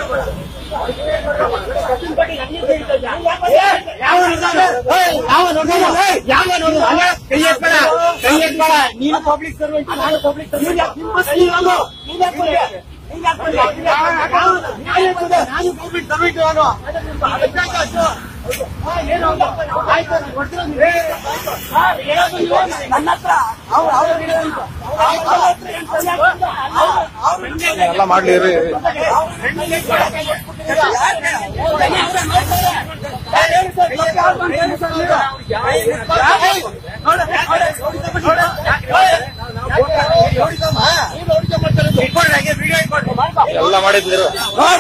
ನೀನು public servant ನಾನು public ನಾನು ಪಬ್ಲಿಕ್ ಸರ್ವೆಂಟ್ ನಾನು ನನ್ನ ಹತ್ರ ಅವ್ರು ಅವ್ರು ಎಲ್ಲ ಮಾಡ್ಲಿ ಇರಿ ಇರಿ. ಎಲ್ಲ ಮಾಡಿದ್ಲಿ ಇರು.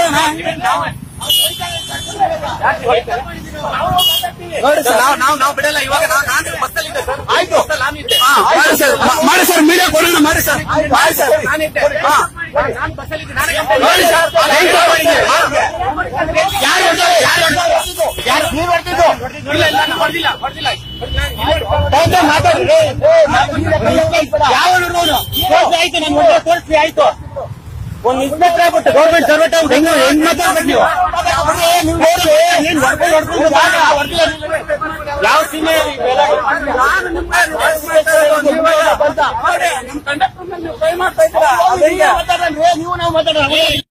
ನಾವು ನಾವು ಬಿಡಲ್ಲ ಇವಾಗ ನಾನು ಬಸ್ಸಲ್ಲಿದ್ದೆ ಸರ್ ಆಯ್ತು ಮಾಡಿ ಸರ್ ಮಾಡಿ ಸರ್ ಮೀಡಿಯಾ ಕೊಡೋಣ ಮಾಡಿ ಸರ್ ಮಾಡಿ ಸರ್ ನಾನಿದ್ದೆ ನಾನು ಬಸ್ಸಲ್ಲಿದ್ದೆ ನಾನೇ ನೋಡಿ ಸರ್ ಯಾರು ಹೊಡ್ದವ್ರು? ಯಾರು ಹೊಡ್ದವ್ರು? ಯಾರು ನೀವು ಹೊಡ್ದಿದ್ದು ಇಲ್ಲ ಇಲ್ಲ ನಾನು ಹೊಡ್ದಿಲ್ಲ ಹೊಡ್ದಿಲ್ಲ ಹೌದಾ ಮಾತಾಡ್ರಿ ಯಾವ ತೋರಿಸಿ ಆಯ್ತು ನಾನು ಹೊಡೆದ ತೋರಿಸಿ ಆಯ್ತು ಒಂದು ಇನ್ಸ್ಪೆಕ್ಟರ್ ಆಗ್ಬಿಟ್ಟು ಗೌರ್ಮೆಂಟ್ ಸರ್ವೆಂಟ್ ಆಗ್ಬಿಟ್ಟು ಹೆಂಗ್ ಹೆಂಗ್ ಮಾತಾಡ್ಬೇಕು ನೀವು ನೀವು ನೋಡ್ರಿ ನೀನ್ ಹೊಡ್ಕೊಂಡು ಹೊಡ್ಕೊಂಡು ಬಾ, ಹೊಡ್ದಿಲ್ಲ ನೀವು. ಯಾವ ಸೀಮೆ ನಾನು ನಿಮ್ಮ ಬಂತ. ನೋಡಿ, ನಿಮ್ ಕಂಡಕ್ಟರ್ ಮೇಲೆ ನೀವು ಕೈ ಮಾಡ್ತಾ ಇದ್ದೀರಾ. ಅವ್ರು ಹಿಂಗೆ ಮಾತಾಡಲ್ರಿ, ನೀವು ನಾವು ಮಾತಾಡೋಣ